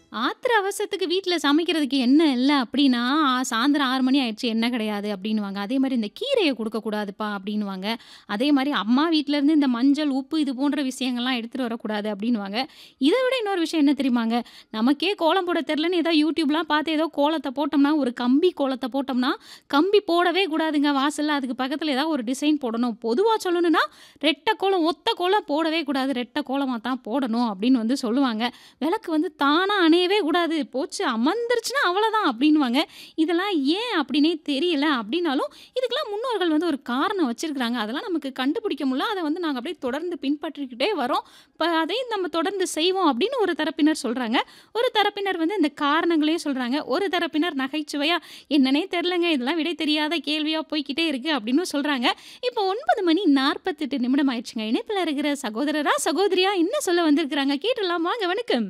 ஆத்திர அவசரத்துக்கு வீட்ல சமைக்கிறதுக்கு எண்ணெய் இல்ல அப்படின்னா, "ஆ சாயந்தரம் 6 மணி ஆயிடுச்சு எண்ணெய் கிடையாது" அப்படின்னுவாங்க. அதேமாரி "இந்த கீரைய குடுக்கக்கூடாதுப்பா" அப்படின்னுவாங்க. அதேமாரி அம்மா வீட்லருந்து இந்த மஞ்சள், உப்பு இது போன்ற விஷயங்கள்லாம் எடுத்துட்டு வரக்கூடாது அப்படின்னுவாங்க. இத விட இன்னொரு விஷயம் என்ன தெரியுமாங்க? நமக்கே கோலம் போட தெரியலன்னு ஏதோ யூடியூப்லாம் பார்த்து ஏதோ கோலத்த போட்டோம்னா, ஒரு கம்பி கோலத்த போட்டோம்னா, கம்பி போடவே கூடாதுங்க வாசல்ல. அதுக்கு பக்கத்துல ஏதாவது ஒரு டிசைன் போடணும். பொதுவா சொல்லணும்னா, ரெட்டை கோலம், ஒத்த கோலம் போடவே கூடாது. ரெட்டை கோலமா தான் போடணும் அப்படின்னு வந்து சொல்லுவாங்க. விளக்கு வந்து தானா அணையவே கூடாது. போச்சு அமர்ந்துருச்சுன்னா அவ்வளோதான் அப்படின்னுவாங்க. இதெல்லாம் ஏன் அப்படின்னே தெரியல. அப்படின்னாலும் இதுக்கெல்லாம் முன்னோர்கள் வந்து ஒரு காரணம் வச்சிருக்கிறாங்க. அதெல்லாம் நமக்கு கண்டுபிடிக்க முடியல. அத வந்து நாங்க அப்படியே தொடர்ந்து பின்பற்றிக்கிட்டே வரோம். இப்ப அதையும் நம்ம தொடர்ந்து செய்வோம் அப்படின்னு ஒரு தரப்பினர் சொல்றாங்க. ஒரு தரப்பினர் வந்து இந்த காரணங்களையும் சொல்றாங்க. ஒரு தரப்பினர் நகைச்சுவையா, "என்னன்னே தெரியலங்க. இதெல்லாம் விடை தெரியாத கேள்வியா போய்க்கிட்டே இருக்கு" அப்படின்னும் சொல்றாங்க. இப்போ 9 மணி 48 நிமிடம் ஆயிடுச்சுங்க. இணைப்பில இருக்கிற சகோதரரா, சகோதரியா என்ன சொல்ல வந்திருக்கிறாங்க? கேட்டுடலாம் வாங்க. வணக்கம்.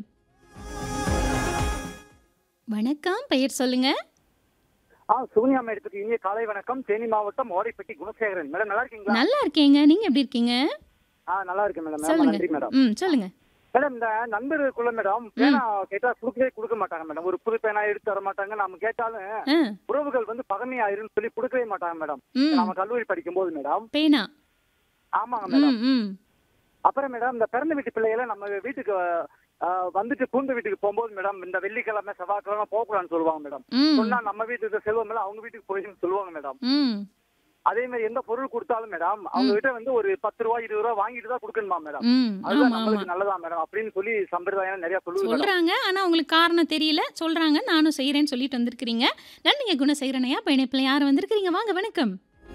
வணக்கம். பெயர் சொல்லுங்க. ஆ சுகன்யா மேடத்துக்கு இனிய காலை வணக்கம். தேனி மாவட்டம் ஓடைப்பட்டி குணசேகரன். மேடம் நல்லா இருக்கீங்களா? நல்லா இருக்கேங்க. நீங்க எப்படி இருக்கீங்க? ஆ நல்லா இருக்கேன் மேடம். ரொம்ப சொல்லுங்க. நன்றி மேடம். ம். சொல்லுங்க. மேடம் இந்த நண்பருக்குள்ள மேடம் ம். பேனா கேட்டா குடுக்கவே குடுக்க மாட்டாங்க மேடம். ஒரு புது பேனா எடுத்து தர மாட்டாங்க. நாம கேட்டாலும் ஆ. உறவுகள் வந்து பகைமையாயிருன்னு சொல்லி குடுக்கவே மாட்டாங்க மேடம். ம். நாம கல்லூரி படிக்கும்போது மேடம். பேனா. ஆமாங்க மேடம். ம், ம். அப்புறம் மேடம் இந்த பிறந்த வீட்டு பிள்ளைகளை நம்ம வீட்டுக்கு ஆ, வந்துட்டு பூந்த வீட்டுக்கு போகும்போது மேடம் இந்த வெள்ளிக்கிழமை செவ்வாய்க்கிழமை போகக்கூடாதுன்னு சொல்லுவாங்க மேடம். ம். சொன்னா நம்ம வீட்டுக்கு செல்வம் மேல அவங்க வீட்டுக்கு போயின்னு சொல்லுவாங்க மேடம். ம். அதே மாதிரி எந்த பொருள் கொடுத்தாலும் மேடம் அவங்க ம். கிட்ட வந்து ஒரு பத்து ரூபா இருபது ரூபா வாங்கிட்டு தான் கொடுக்கணுமா மேடம் ம். அதுதான் ஆமா, ஆமா. நம்மளுக்கு நல்லதா மேடம் அப்படின்னு சொல்லி சம்பிரதாயம் நிறைய சொல்லுது மேடம் சொல்றாங்க. ஆனா உங்களுக்கு காரணம் தெரியல. சொல்றாங்க. நானும் செய்றேன்னு சொல்லிட்டு வந்திருக்கிறீங்க. நன்றிங்க குணசேகரனையா. இப்ப இணைப்பில யார் வந்திருக்கிறீங்க? வாங்க வணக்கம்.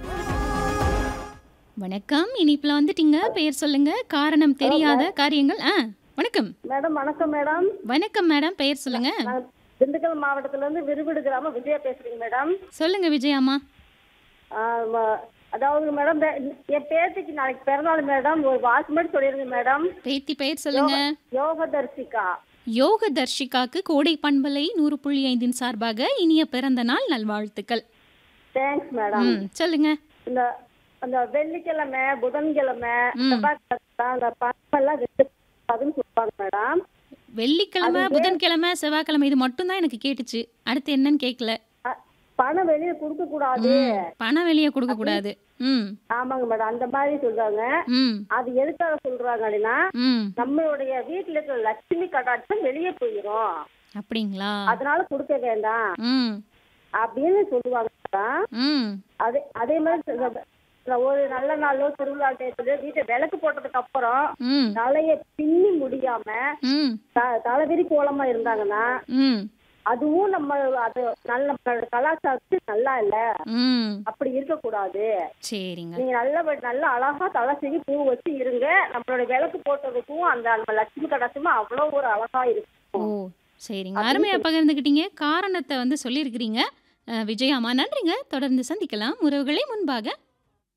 வணக்கம். இணைப்பில வந்துட்டீங்க. பெயர் சொல்லுங்க. காரணம் தெரியாத காரியங்கள் ஆ. வணக்கம். மேடம் வணக்கம் மேடம் வணக்கம் மேடம். பெயர் சொல்லுங்க. நான் திண்டுக்கல் மாவட்டத்துல இருந்து விருவிடு கிராமம் விஜயா பேசுறேங்க மேடம் சொல்லுங்க விஜயாம்மா. ஆ, ம- அதாவது மேடம் இந்த- என் பேத்திக்கு நாளைக்கு பிறநாள் மேடம் ஒரு வாட்ச்மேன் சொல்லிருங்க மேடம் பேத்தி பெயர் சொல்லுங்க. யோக தர்சிகா யோக தர்ஷிகாக்கு கோடை பண்பலை 100.5 சார்பாக இனிய பிறந்த நாள் நல்வாழ்த்துக்கள். தேங்க்ஸ் மேடம் ம். சொல்லுங்க. இந்த அந்த வெள்ளிக்கிழமை புதன்கிழமை ம். செவ்வாய்க்கிழமை அந்த பணமெல்லாம் வெட்டு அதுன்னு சொல்லுவாங்க மேடம் வெள்ளிக்கிழமை, அது புதன்கிழமை, செவ்வாய்க்கிழமை இது மட்டும் தான் எனக்கு கேட்டுச்சு. அடுத்து என்னன்னு கேட்கல. அ- பணம் வெளியே கொடுக்க கூடாது ம். பணம் வெளிய குடுக்க கூடாது. ம். ஆமாங்க மேடம் அந்த மாதிரி சொல்றாங்க ம். அது எதுக்காக சொல்றாங்க அப்படின்னா ம். நம்மளுடைய வீட்டுல இருக்கிற லட்சுமி கடாட்சம் வெளியே போயிடும் அப்படிங்களா? அதனால கொடுக்க வேண்டாம் ம். அப்படின்னு சொல்லுவாங்க மேடம். ம். அதே அதே மாதிரி இந்த- இந்த ஒரு நல்ல நாளோ திருவிழா டயத்துல வீட்டை விளக்கு போட்டதுக்கு அப்புறம் ம். தலைய பின்னி முடியாம ம். த- தலைவிரி கோலமா இருந்தாங்கன்னா ம். அதுவும் நம்ம அது நல்ல நம்மளோட கலாச்சாரத்துக்கு நல்லா இல்ல ம். அப்படி இருக்கக்கூடாது சரிங்க. நீங்க நல்ல நல்ல அழகா தலை செஞ்சு பூ வச்சு இருங்க நம்மளோட விளக்கு போட்டதுக்கும் அந்த நம்ம லட்சுமி கடாட்சமும் அவ்வளவு ஒரு அழகா ஓ! இருக்கும் சரிங்க. அப்படின்னு அருமையா சொல்லி பகிர்ந்துக்கிட்டீங்க. காரணத்த வந்து சொல்லியிருக்கிறீங்க. அ விஜயாம்மா நன்றிங்க. தொடர்ந்து சந்திக்கலாம். உறவுகளே முன்பாக